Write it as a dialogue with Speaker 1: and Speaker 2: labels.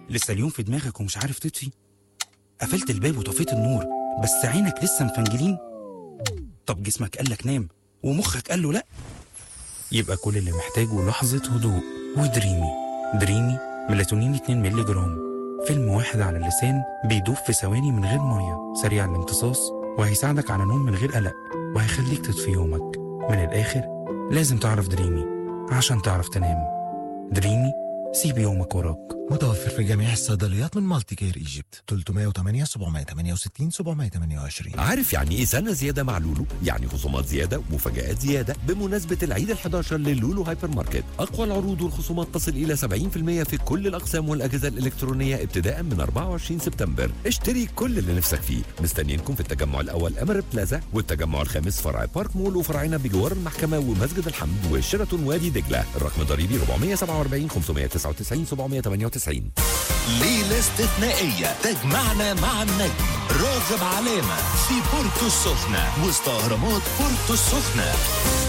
Speaker 1: لسه اليوم في دماغك ومش عارف تطفي قفلت الباب وطفيت النور بس عينك لسه مفنجلين طب جسمك قالك نام ومخك قال له لا يبقى كل اللي محتاجه لحظة هدوء ودريمي دريمي ميلاتونين 2 مللي جرام فيلم واحد على اللسان بيدوب في ثواني من غير مية سريع الامتصاص وهيساعدك على نوم من غير قلق وهيخليك تطفي يومك من الآخر لازم تعرف دريمي عشان تعرف تنام دريمي سيب يومك وراك
Speaker 2: متوفر في جميع الصيدليات من مالتي كير ايجيبت 308 768 728
Speaker 3: عارف يعني ايه سنه زياده مع لولو؟ يعني خصومات زياده ومفاجآت زياده بمناسبه العيد ال11 للولو هايبر ماركت، اقوى العروض والخصومات تصل الى 70% في كل الاقسام والاجهزه الالكترونيه ابتداء من 24 سبتمبر، اشتري كل اللي نفسك فيه، مستنيينكم في التجمع الاول امر بلازا والتجمع الخامس فرع بارك مول وفرعنا بجوار المحكمه ومسجد الحمد وشيراتون وادي دجله، الرقم ضريبي 447 599 798
Speaker 4: ليلة استثنائية تجمعنا مع النجم راغب علامة في بورتو السخنة وسط أهرامات بورتو السخنة